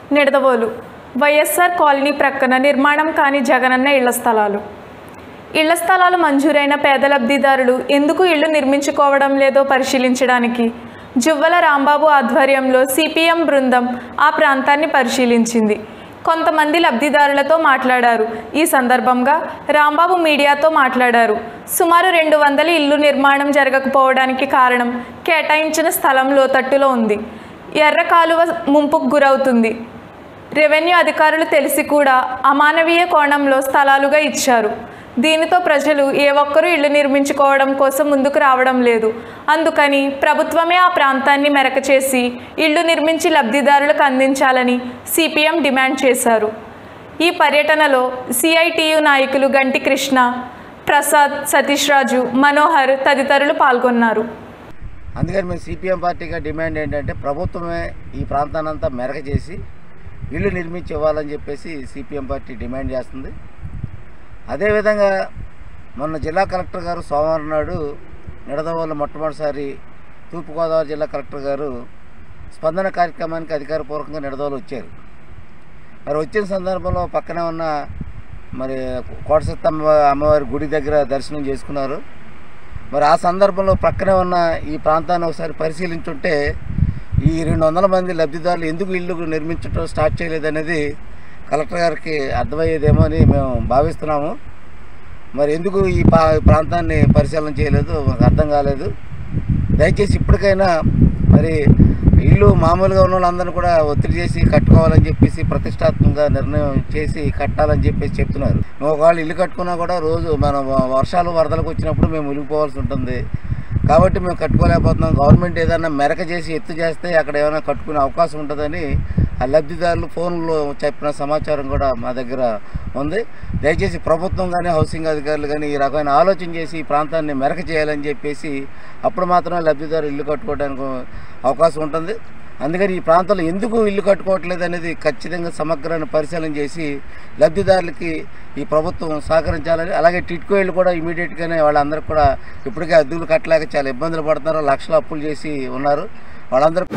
Nidadavolu YSR colony ప్రక్కన నిర్మాణం కాని జగనన్న ఇళ్ల స్థలాలు ఇళ్ల స్థలాలు మంజూరైన పేద లబ్ధిదారులు ఎందుకు ఇళ్లు నిర్మించుకోవడం లేదో పరిశీలించడానికి జువ్వల రాంబాబు ఆధ్వర్యంలో సిపిఎం బృందం ఆ ప్రాంతాన్ని పరిశీలించింది కొంతమంది లబ్ధిదారులతో మాట్లాడారు ఈ సందర్భంగా రాంబాబు మీడియాతో మాట్లాడారు సుమారు రెండు వందల ఇల్లు నిర్మాణం జరగకపోవడానికి కారణం కేటాయించిన స్థలం లోతట్టులో ఉంది ఎర్ర కాలువ ముంపుకు గురవుతుంది రెవెన్యూ అధికారులు తెలిసి కూడా అమానవీయ కోణంలో స్థలాలుగా ఇచ్చారు దీనితో ప్రజలు ఏ ఒక్కరూ ఇల్లు నిర్మించుకోవడం కోసం ముందుకు రావడం లేదు అందుకని ప్రభుత్వమే ఆ ప్రాంతాన్ని మెరక చేసి ఇల్లు నిర్మించి లబ్ధిదారులకు అందించాలని సిపిఎం డిమాండ్ చేశారు ఈ పర్యటనలో సిఐటియు నాయకులు గంటి కృష్ణ ప్రసాద్ సతీష్ రాజు మనోహర్ తదితరులు పాల్గొన్నారు అందుకని మేము సిపిఎం పార్టీగా డిమాండ్ ఏంటంటే ప్రభుత్వమే ఈ ప్రాంతాన్ని అంతా మెరక చేసి ఇల్లు నిర్మించి ఇవ్వాలని చెప్పేసి సిపిఎం పార్టీ డిమాండ్ చేస్తుంది అదేవిధంగా మొన్న జిల్లా కలెక్టర్ గారు సోమవారం నాడు నిడదవోలు మొట్టమొదటిసారి తూర్పుగోదావరి జిల్లా కలెక్టర్ గారు స్పందన కార్యక్రమానికి అధికారపూర్వకంగా నిడదవోలు వచ్చారు మరి వచ్చిన సందర్భంలో పక్కనే ఉన్న మరి కోటసత్తమ్మ అమ్మవారి గుడి దగ్గర దర్శనం చేసుకున్నారు మరి ఆ సందర్భంలో ప్రక్కనే ఉన్న ఈ ప్రాంతాన్ని ఒకసారి పరిశీలించుంటే ఈ రెండు వందల మంది లబ్ధిదారులు ఎందుకు ఇల్లు నిర్మించడం స్టార్ట్ చేయలేదనేది కలెక్టర్ గారికి అర్థమయ్యేదేమో అని మేము భావిస్తున్నాము మరి ఎందుకు ఈ పా ప్రాంతాన్ని పరిశీలన చేయలేదు మాకు అర్థం కాలేదు దయచేసి ఇప్పటికైనా మరి ఇల్లు మామూలుగా ఉన్న వాళ్ళందరినీ కూడా ఒత్తిడి చేసి కట్టుకోవాలని చెప్పేసి ప్రతిష్టాత్మకంగా నిర్ణయం చేసి కట్టాలని చెప్పేసి చెప్తున్నారు నువ్వు ఒకవేళ ఇల్లు కట్టుకున్నా కూడా రోజు మనం వర్షాలు వరదలకు వచ్చినప్పుడు మేము మునిగిపోవాల్సి ఉంటుంది కాబట్టి మేము కట్టుకోలేకపోతున్నాం గవర్నమెంట్ ఏదైనా మెరక చేసి ఎత్తు చేస్తే అక్కడ ఏమైనా కట్టుకునే అవకాశం ఉంటుందని ఆ లబ్ధిదారులు ఫోన్లో చెప్పిన సమాచారం కూడా మా దగ్గర ఉంది దయచేసి ప్రభుత్వం కానీ హౌసింగ్ అధికారులు కానీ ఈ రకమైన ఆలోచన చేసి ఈ ప్రాంతాన్ని మెరక చేయాలని చెప్పేసి అప్పుడు మాత్రమే లబ్ధిదారు ఇల్లు కట్టుకోవడానికి అవకాశం ఉంటుంది అందుకని ఈ ప్రాంతంలో ఎందుకు ఇల్లు కట్టుకోవట్లేదు అనేది ఖచ్చితంగా సమగ్రమైన పరిశీలన చేసి లబ్ధిదారులకి ఈ ప్రభుత్వం సహకరించాలని అలాగే టిట్కో ఇళ్ళు కూడా ఇమీడియట్గానే వాళ్ళందరికీ కూడా ఇప్పటికే అద్దెలు కట్టలేక చాలా ఇబ్బందులు పడుతున్నారు లక్షల అప్పులు చేసి ఉన్నారు వాళ్ళందరూ